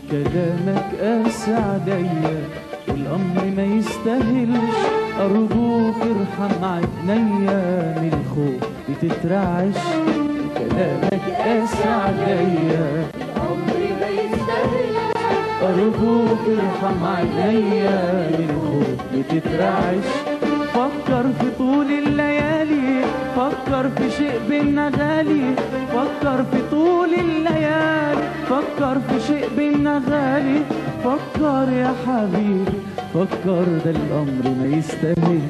كلامك قاسي عليا والأمر ما يستاهلش أرجوك ارحم عينيا من الخوف بتترعش كلامك قاسي عليا عمري ما يستاهل أرجوك ارحم عينيا من الخوف بتترعش فكر في طول الليالي فكر في شيء بينا غالي فكر في طول الليالي فكر في شيء بينا غالي فكر يا حبيبي فكر ده الأمر ما يستاهل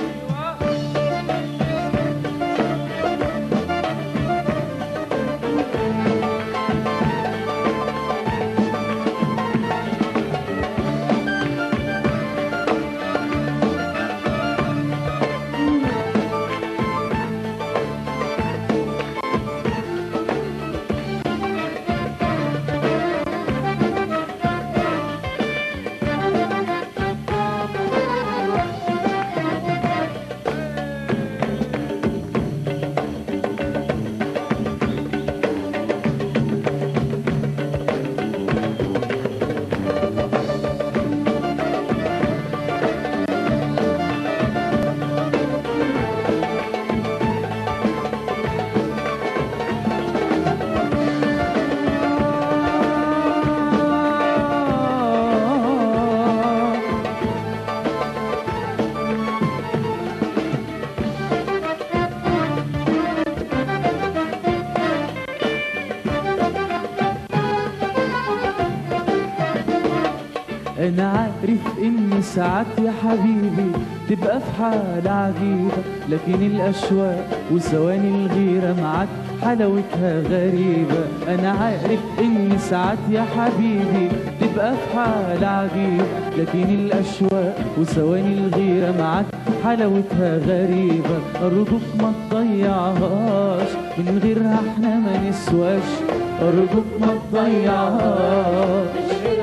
انا عارف ان ساعات يا حبيبي تبقى في حالة عجيبة لكن الاشواق وثواني الغيرة معاك حلاوتها غريبة انا عارف ان ساعات يا حبيبي تبقى في حالة عجيبة لكن الاشواق وثواني الغيرة معاك حلاوتها غريبة أرجوك ما تضيعهاش من غيرها احنا ما نسواش أرجوك ما تضيعهاش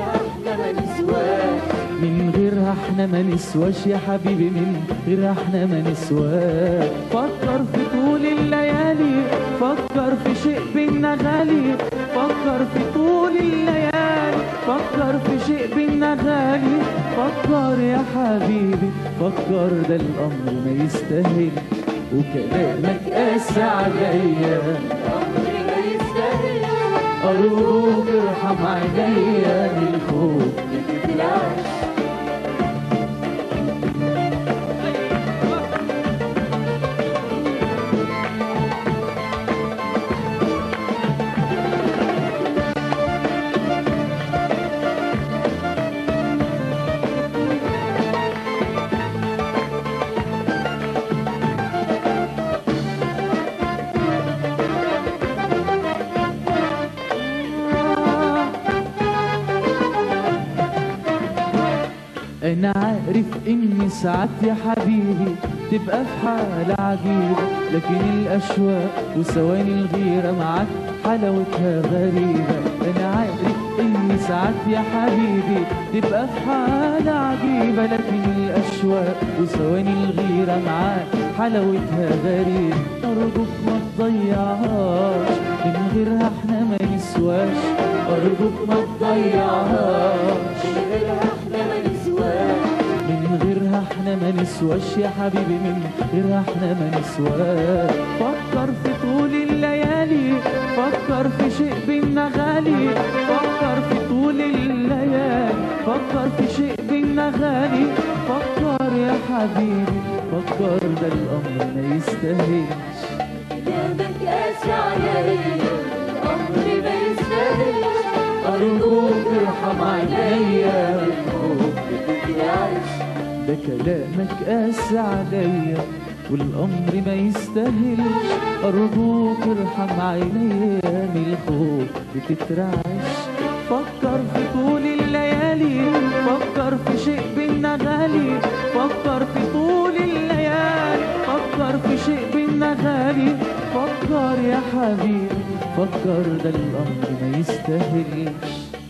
من غيرها احنا ما نسواش من غيرها احنا ما نسواش يا حبيبي من غيرها احنا ما نسواش فكر في طول الليالي فكر في شيء بينا غالي فكر في طول الليالي فكر في شيء بينا غالي فكر يا حبيبي فكر ده الامر ما يستاهل وكلامك قاسي عليا عمري ما يستاهل أرجوك ارحم عينيا من الخوف بتتلعش أنا عارف إن ساعات يا حبيبي تبقى في حالة عجيبة لكن الأشواق وثواني الغيرة معاك حلاوتها غريبة أنا عارف إن ساعات يا حبيبي تبقى في حالة عجيبة لكن الأشواق وثواني الغيرة معاك حلاوتها غريبة أرجوك ما تضيعهاش من غيرها احنا ما نسواش أرجوك ما تضيعهاش من غيرها احنا ما نسواش من غيرها احنا ما نسواش يا حبيبي من غيرها احنا ما نسواش فكر في طول الليالي فكر في شيء بينا غالي فكر في طول الليالي فكر في شيء بينا غالي فكر يا حبيبي فكر ده الامر ما يستاهلش كلامك قاسي عليا عمري ما يستاهل ارجوك ارحم عينيا من خوف بتتلعش ده كلامك قاسي عليا والأمر ما يستاهلش أرجوك ارحم عينيا من الخوف بتترعش فكر في طول الليالي فكر في شيء بينا غالي فكر في طول الليالي فكر في شيء بينا غالي فكر يا حبيبي فكر ده الأمر ما يستاهلش